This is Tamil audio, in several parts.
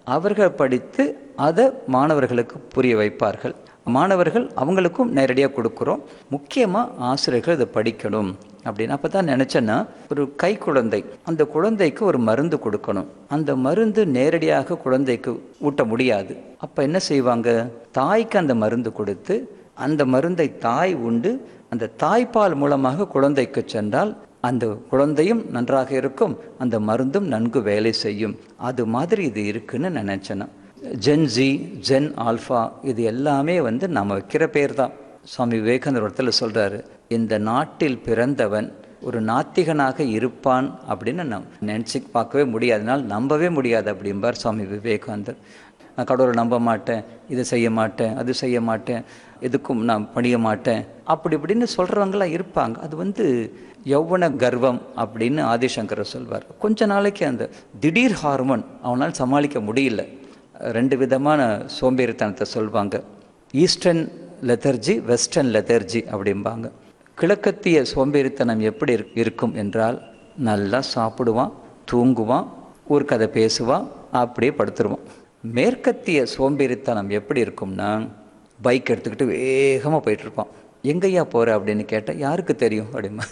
அவர்கள் படித்து அதை மாணவர்களுக்கு புரிய வைப்பார்கள் மாணவர்கள் அவங்களுக்கும் நேரடியாக கொடுக்குறோம் முக்கியமாக ஆசிரியர்கள் இதை படிக்கணும் அப்படின்னு அப்போ தான் நினச்சேன்னா ஒரு கை குழந்தை அந்த குழந்தைக்கு ஒரு மருந்து கொடுக்கணும் அந்த மருந்து நேரடியாக குழந்தைக்கு ஊட்ட முடியாது அப்போ என்ன செய்வாங்க தாய்க்கு அந்த மருந்து கொடுத்து அந்த மருந்தை தாய் உண்டு அந்த தாய்ப்பால் மூலமாக குழந்தைக்கு சென்றால் அந்த குழந்தையும் நன்றாக இருக்கும் அந்த மருந்தும் நன்கு வேலை செய்யும் அது மாதிரி இது இருக்குன்னு நினச்சேன்னா ஜென் ஜி ஜென் ஆல்ஃபா இது எல்லாமே வந்து நம்ம வைக்கிற பேர் தான் சுவாமி விவேகானந்தர் இடத்துல சொல்கிறாரு இந்த நாட்டில் பிறந்தவன் ஒரு நாத்திகனாக இருப்பான் அப்படின்னு நம் நினச்சி பார்க்கவே முடியாதனால் நம்பவே முடியாது அப்படிம்பார் சுவாமி விவேகானந்தர் நான் கடவுளை நம்ப மாட்டேன் இதை செய்ய மாட்டேன் அது செய்ய மாட்டேன் எதுக்கும் நான் பணிய மாட்டேன் அப்படி இப்படின்னு சொல்கிறவங்களாம் இருப்பாங்க அது வந்து யௌவன கர்வம் அப்படின்னு ஆதிசங்கர் சொல்வார் கொஞ்ச நாளைக்கு அந்த திடீர் ஹார்மோன் அவனால் சமாளிக்க முடியல ரெண்டு விதமான சோம்பேறித்தனத்தை சொல்வாங்க ஈஸ்டர்ன் லெதர்ஜி வெஸ்டர்ன் லெதர்ஜி அப்படிம்பாங்க கிழக்கத்திய சோம்பேறித்தனம் எப்படி இருக்- இருக்கும் என்றால் நல்லா சாப்பிடுவான் தூங்குவான் ஒரு கதை பேசுவான் அப்படியே படுத்துருவான் மேற்கத்திய சோம்பேறித்தனம் எப்படி இருக்கும்னா பைக் எடுத்துக்கிட்டு வேகமாக போயிட்டு இருப்பான் எங்கேயா போகிற அப்படின்னு கேட்டால் யாருக்கு தெரியும் அப்படிமா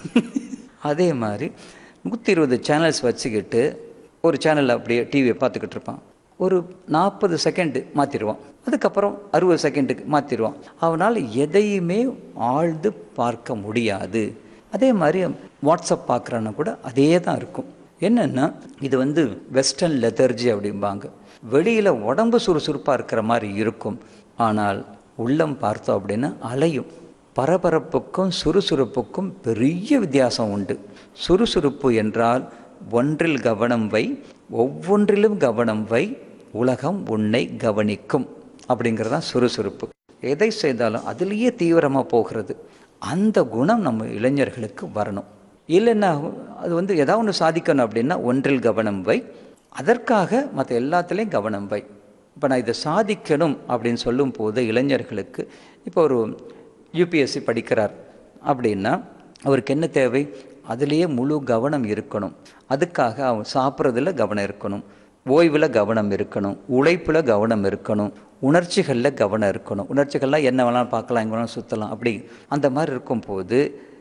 அதே மாதிரி நூற்றி இருபது சேனல்ஸ் வச்சுக்கிட்டு ஒரு சேனலில் அப்படியே டிவியை பார்த்துக்கிட்டு இருப்பான் ஒரு நாற்பது செகண்டு மாற்றிடுவான் அதுக்கப்புறம் அறுபது செகண்டுக்கு மாற்றிடுவான் அவனால் எதையுமே ஆழ்ந்து பார்க்க முடியாது அதே மாதிரி வாட்ஸ்அப் பார்க்குறான்னா கூட அதே தான் இருக்கும் என்னென்னா இது வந்து வெஸ்டர்ன் லெதர்ஜி அப்படிம்பாங்க வெளியில் உடம்பு சுறுசுறுப்பாக இருக்கிற மாதிரி இருக்கும் ஆனால் உள்ளம் பார்த்தோம் அப்படின்னா அலையும் பரபரப்புக்கும் சுறுசுறுப்புக்கும் பெரிய வித்தியாசம் உண்டு சுறுசுறுப்பு என்றால் ஒன்றில் கவனம் வை ஒவ்வொன்றிலும் கவனம் வை உலகம் உன்னை கவனிக்கும் அப்படிங்கிறது தான் சுறுசுறுப்பு எதை செய்தாலும் அதுலேயே தீவிரமாக போகிறது அந்த குணம் நம்ம இளைஞர்களுக்கு வரணும் இல்லைன்னா அது வந்து ஏதாவது ஒன்று சாதிக்கணும் அப்படின்னா ஒன்றில் கவனம் வை அதற்காக மற்ற எல்லாத்துலேயும் கவனம் வை இப்போ நான் இதை சாதிக்கணும் அப்படின்னு சொல்லும் போது இளைஞர்களுக்கு இப்போ ஒரு யூபிஎஸ்சி படிக்கிறார் அப்படின்னா அவருக்கு என்ன தேவை அதுலேயே முழு கவனம் இருக்கணும் அதுக்காக அவன் சாப்பிட்றதுல கவனம் இருக்கணும் ஓய்வில் கவனம் இருக்கணும் உழைப்பில் கவனம் இருக்கணும் உணர்ச்சிகளில் கவனம் இருக்கணும் உணர்ச்சிகள்லாம் என்ன வேணாலும் பார்க்கலாம் எங்கே வேணாலும் சுற்றலாம் அப்படி அந்த மாதிரி இருக்கும்போது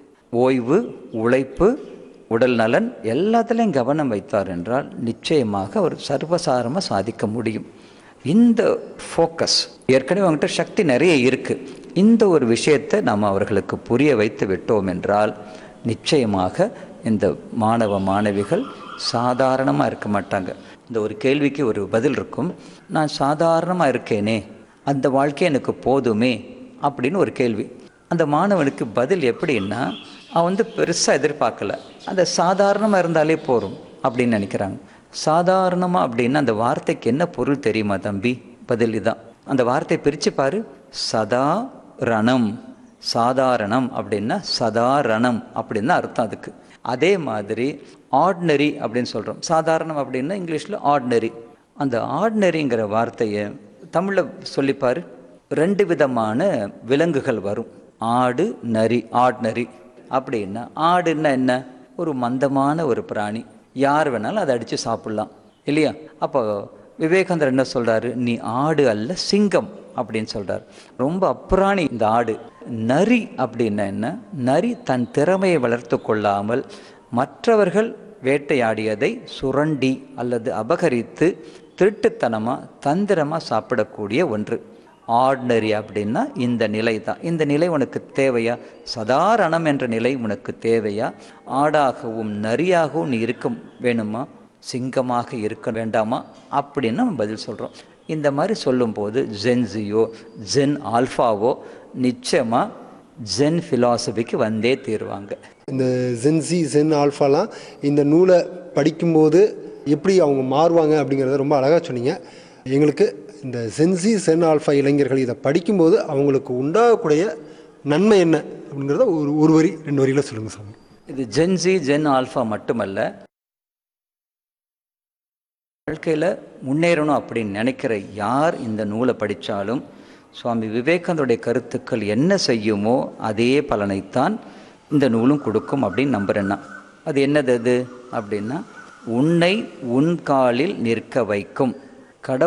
ஓய்வு உழைப்பு உடல் நலன் எல்லாத்துலேயும் கவனம் வைத்தார் என்றால் நிச்சயமாக அவர் சர்வசாரமாக சாதிக்க முடியும் இந்த ஃபோக்கஸ் ஏற்கனவே அவங்ககிட்ட சக்தி நிறைய இருக்குது இந்த ஒரு விஷயத்தை நாம் அவர்களுக்கு புரிய வைத்து விட்டோம் என்றால் நிச்சயமாக இந்த மாணவ மாணவிகள் சாதாரணமாக இருக்க மாட்டாங்க இந்த ஒரு கேள்விக்கு ஒரு பதில் இருக்கும் நான் சாதாரணமாக இருக்கேனே அந்த வாழ்க்கை எனக்கு போதுமே அப்படின்னு ஒரு கேள்வி அந்த மாணவனுக்கு பதில் எப்படின்னா அவன் வந்து பெருசாக எதிர்பார்க்கல அந்த சாதாரணமாக இருந்தாலே போதும் அப்படின்னு நினைக்கிறாங்க சாதாரணமாக அப்படின்னா அந்த வார்த்தைக்கு என்ன பொருள் தெரியுமா தம்பி பதில் இதான் அந்த வார்த்தையை பிரித்து பாரு சதா ரணம் சாதாரணம் அப்படின்னா சதாரணம் அப்படின்னு தான் அர்த்தம் அதுக்கு அதே மாதிரி ஆர்டினரி அப்படின்னு சொல்கிறோம் சாதாரணம் அப்படின்னா இங்கிலீஷில் ஆர்டினரி அந்த ஆர்டினரிங்கிற வார்த்தையை தமிழில் சொல்லிப்பாரு ரெண்டு விதமான விலங்குகள் வரும் ஆடு நரி ஆர்டினரி அப்படின்னா ஆடுன்னா என்ன ஒரு மந்தமான ஒரு பிராணி யார் வேணாலும் அதை அடித்து சாப்பிட்லாம் இல்லையா அப்போ விவேகானந்தர் என்ன சொல்றாரு நீ ஆடு அல்ல சிங்கம் அப்படின்னு சொல்றாரு ரொம்ப அப்புறாணி இந்த ஆடு நரி அப்படின்னா என்ன நரி தன் திறமையை வளர்த்து கொள்ளாமல் மற்றவர்கள் வேட்டையாடியதை சுரண்டி அல்லது அபகரித்து திருட்டுத்தனமாக தந்திரமாக சாப்பிடக்கூடிய ஒன்று ஆர்டினரி அப்படின்னா இந்த நிலை தான் இந்த நிலை உனக்கு தேவையா சதாரணம் என்ற நிலை உனக்கு தேவையா ஆடாகவும் நரியாகவும் நீ இருக்க வேணுமா சிங்கமாக இருக்க வேண்டாமா அப்படின்னு நம்ம பதில் சொல்கிறோம் இந்த மாதிரி சொல்லும்போது ஜென்ஸியோ ஜென் ஆல்ஃபாவோ நிச்சயமாக ஜென் ஃபிலாசபிக்கு வந்தே தீருவாங்க இந்த ஜென்சி ஜென் ஆல்ஃபாலாம் இந்த நூலை படிக்கும்போது எப்படி அவங்க மாறுவாங்க அப்படிங்கிறத ரொம்ப அழகாக சொன்னீங்க எங்களுக்கு இந்த சென்சி சென் ஆல்ஃபா இளைஞர்கள் இதை படிக்கும்போது அவங்களுக்கு உண்டாகக்கூடிய நன்மை என்ன அப்படிங்கிறத ஒரு ஒரு வரி ரெண்டு வரியில் சொல்லுங்கள் சாமி இது ஜென்சி ஜென் ஆல்ஃபா மட்டுமல்ல வாழ்க்கையில் முன்னேறணும் அப்படின்னு நினைக்கிற யார் இந்த நூலை படித்தாலும் சுவாமி விவேகானந்தருடைய கருத்துக்கள் என்ன செய்யுமோ அதே பலனைத்தான் இந்த நூலும் கொடுக்கும் அப்படின்னு நம்புறேன்னா அது என்னது அது அப்படின்னா உன்னை உன் காலில் நிற்க வைக்கும்